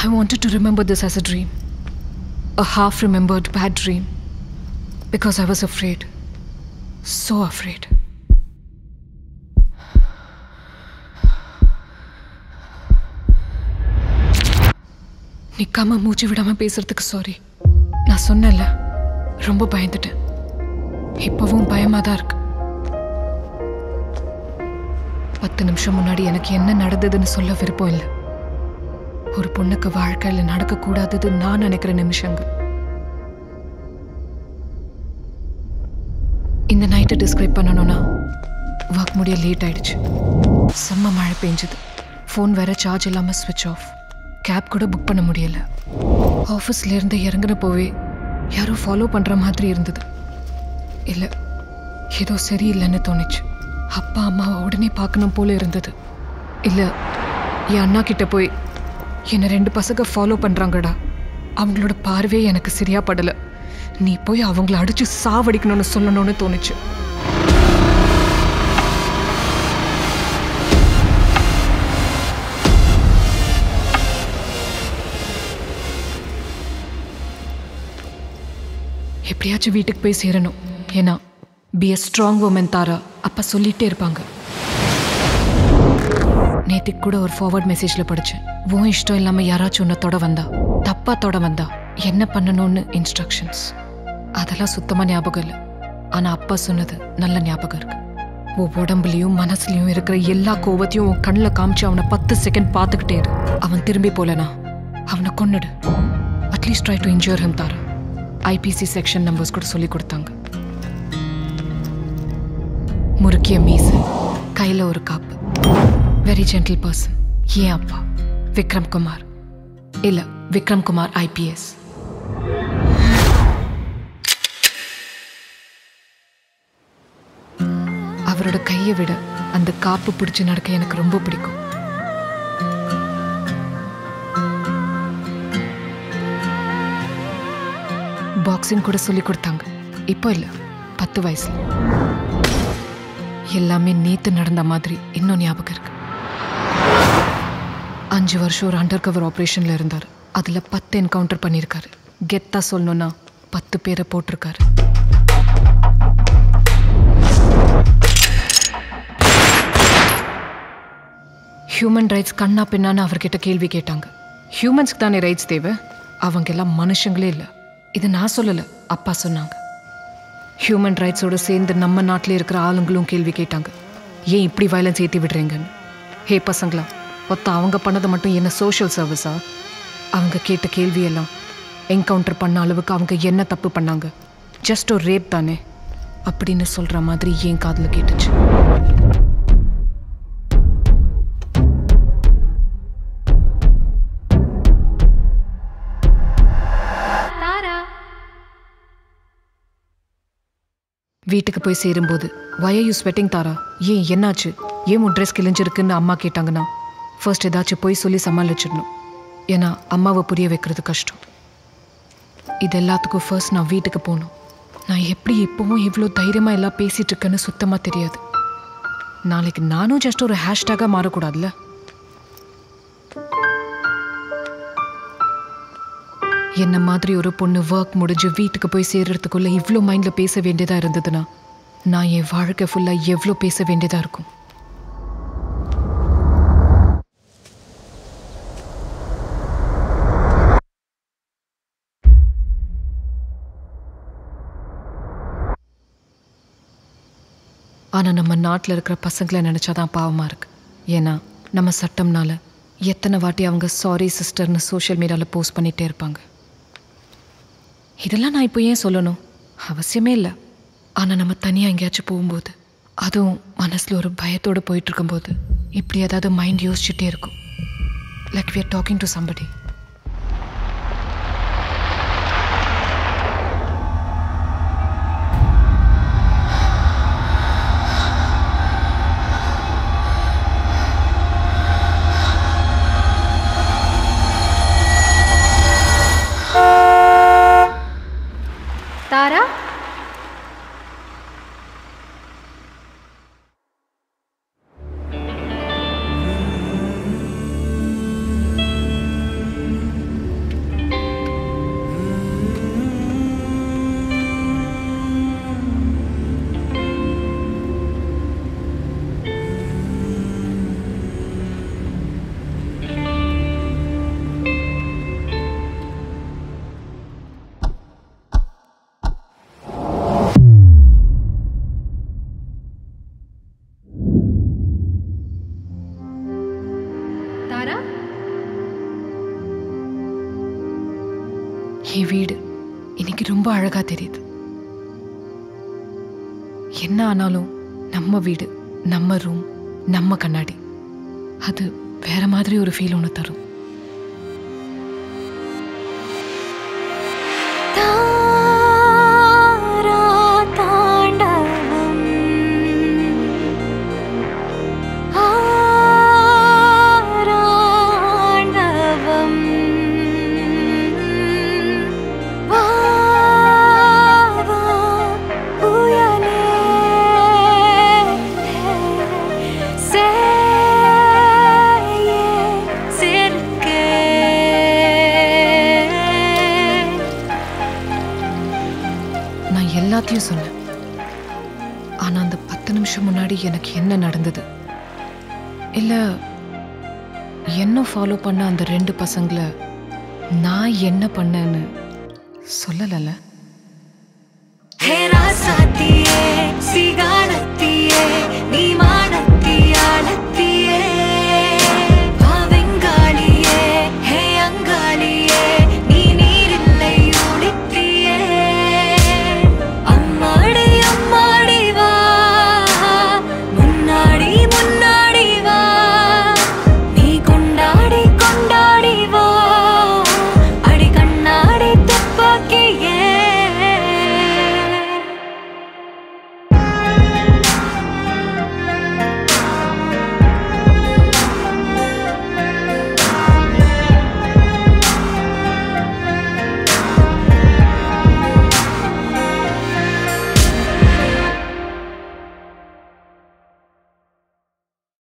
I wanted to remember this as a dream. A half remembered bad dream. Because I was afraid. So afraid. நிக்காம மூச்சு விடாம பேசுறதுக்கு sorry நான் சொன்னேன்ல ரொம்ப பயந்துட்டேன் இப்பவும் பயமா தான் இருக்கு பத்து நிமிஷம் முன்னாடி எனக்கு என்ன நடந்ததுன்னு சொல்ல விருப்பம் இல்லை ஒரு பொண்ணுக்கு வாழ்க்கையில் நடக்கக்கூடாதது நான் நினைக்கிற நிமிஷங்கள் இந்த நைட்டை டிஸ்கிரைப் பண்ணணும்னா ஒர்க் முடிய லேட் ஆயிடுச்சு செம்ம மழை பெஞ்சுது ஃபோன் வேற சார்ஜ் இல்லாமல் ஸ்விட்ச் ஆஃப் கேப் கூட புக் பண்ண முடியல ஆஃபீஸ்ல இருந்து இறங்குன போவே யாரோ ஃபாலோ பண்ணுற மாதிரி இருந்தது இல்லை ஏதோ சரியில்லைன்னு தோணுச்சு அப்பா அம்மாவை உடனே பார்க்கணும் போல இருந்தது இல்லை என் அண்ணா கிட்ட போய் என்னை ரெண்டு பசங்க ஃபாலோ பண்ணுறாங்கடா அவங்களோட பார்வையே எனக்கு சரியா படலை நீ போய் அவங்கள அடிச்சு சாவடிக்கணும்னு சொல்லணும்னு தோணுச்சு எப்படியாச்சும் வீட்டுக்கு போய் சேரணும் ஏன்னா be a strong woman Thara அப்பா சொல்லிட்டே இருப்பாங்க நேற்றுக்கு கூட ஒரு ஃபார்வர்ட் மெசேஜில் படித்தேன் உன் இஷ்டம் இல்லாமல் யாராச்சும் உன்னை தொட வந்தா தப்பா தொட வந்தா என்ன பண்ணணும்னு இன்ஸ்ட்ரக்ஷன்ஸ் அதெல்லாம் சுத்தமாக ஞாபகம் இல்லை ஆனால் அப்பா சொன்னது நல்ல ஞாபகம் இருக்கு உன் உடம்புலையும் மனசுலையும் இருக்கிற எல்லா கோவத்தையும் உன் கண்ணில் காமிச்சு அவனை பத்து செகண்ட் பார்த்துக்கிட்டே இரு அவன் திரும்பி போலனா அவனை கொன்னுடு at least try to injure him Thara IPC section numbers கூட சொல்லி கொடுத்தாங்க முறுக்கிய மீசு கையில் ஒரு காப்பு வெரி ஜென்டில் பர்சன் ஏன் அப்பா விக்ரம் குமார் இல்லை விக்ரம் குமார் ஐபிஎஸ் அவரோட கையை விட அந்த காப்பு பிடிச்சு நடக்க எனக்கு ரொம்ப பிடிக்கும் பாக்ஸிங் கூட சொல்லி கொடுத்தாங்க இப்போ இல்லை பத்து வயசுல எல்லாமே நேத்து நடந்த மாதிரி இன்னும் ஞாபகம் இருக்கு அஞ்சு வருஷம் ஒரு அண்டர் கவர் ஆப்ரேஷன்ல இருந்தார் அதுல பத்து என்கவுண்டர் பண்ணியிருக்காரு கெத்தா சொல்லணும்னா பத்து பேரை போட்டிருக்காரு ஹியூமன் ரைட்ஸ் கண்ணா பின்னான்னு அவர்கிட்ட கேள்வி கேட்டாங்க ஹியூமன்ஸ்க்கு தானே ரைட்ஸ் தேவை அவங்க எல்லாம் மனுஷங்களே இல்லை இது நான் சொல்லலை அப்பா சொன்னாங்க ஹியூமன் ரைட்ஸோட சேர்ந்து நம்ம நாட்டில் இருக்கிற ஆளுங்களும் கேள்வி கேட்டாங்க ஏன் இப்படி வயலன்ஸ் ஏற்றி விடுறீங்கன்னு ஹே பசங்களா ஒத்த அவங்க பண்ணது மட்டும் என்ன சோஷியல் சர்வீஸா அவங்க கேட்ட கேள்வியெல்லாம் என்கவுண்டர் பண்ண அளவுக்கு அவங்க என்ன தப்பு பண்ணாங்க ஜஸ்ட் ஒரு ரேப் தானே அப்படின்னு சொல்கிற மாதிரி ஏன் காதில் கேட்டுச்சு வீட்டுக்கு போய் சேரும்போது why are you sweating தாரா ஏன் என்னாச்சு ஏன் உன் ட்ரெஸ் கிழிஞ்சிருக்குன்னு அம்மா கேட்டாங்கன்னா ஃபர்ஸ்ட் ஏதாச்சும் போய் சொல்லி சமாளிச்சிடணும் ஏன்னா அம்மாவை புரிய வைக்கிறது கஷ்டம் இது எல்லாத்துக்கும் ஃபர்ஸ்ட் நான் வீட்டுக்கு போகணும் நான் எப்படி இப்போவும் இவ்வளோ தைரியமாக எல்லாம் பேசிட்டு இருக்கேன்னு சுத்தமாக தெரியாது நாளைக்கு நானும் ஜஸ்ட் ஒரு ஹேஷ்டேக்காக மாறக்கூடாதுல்ல என்ன மாதிரி ஒரு பொண்ணு ஒர்க் முடிஞ்சு வீட்டுக்கு போய் சேர்றதுக்குள்ள இவ்வளோ மைண்டில் பேச வேண்டியதாக இருந்ததுன்னா நான் என் வாழ்க்கை ஃபுல்லாக எவ்வளோ பேச வேண்டியதாக இருக்கும் ஆனால் நம்ம நாட்டில் இருக்கிற பசங்களை நினச்சாதான் பாவமாக இருக்கு ஏன்னா நம்ம சட்டம்னால எத்தனை வாட்டி அவங்க சாரி சிஸ்டர்னு சோஷியல் மீடியாவில் போஸ்ட் பண்ணிகிட்டே இருப்பாங்க இதெல்லாம் நான் இப்போ ஏன் சொல்லணும் அவசியமே இல்லை ஆனால் நம்ம தனியாக எங்கேயாச்சும் போகும்போது அதுவும் மனசில் ஒரு பயத்தோடு போயிட்டு இருக்கும்போது இப்படி ஏதாவது மைண்ட் யோசிச்சுட்டே இருக்கும் like we are talking to somebody Thara என் வீடு இன்னைக்கு ரொம்ப அழகா தெரியுது என்ன ஆனாலும் நம்ம வீடு நம்ம ரூம் நம்ம கண்ணாடி அது வேற மாதிரி ஒரு ஃபீல் ஒன்று தரும் தாரா தாண்டவம் ஆராண்டவம் வா வா புயலே சேயே சிற்கே நான் எல்லாத்தையும் சொன்னேன் ஆனா அந்த பத்து நிமிஷம் முன்னாடி எனக்கு என்ன நடந்தது இல்ல என்ன ஃபாலோ பண்ண அந்த ரெண்டு பசங்களை நான் என்ன பண்ணேன்னு சொல்லலல்ல ஹே ராசாத்தியே சிகாரத்தியே நீ மா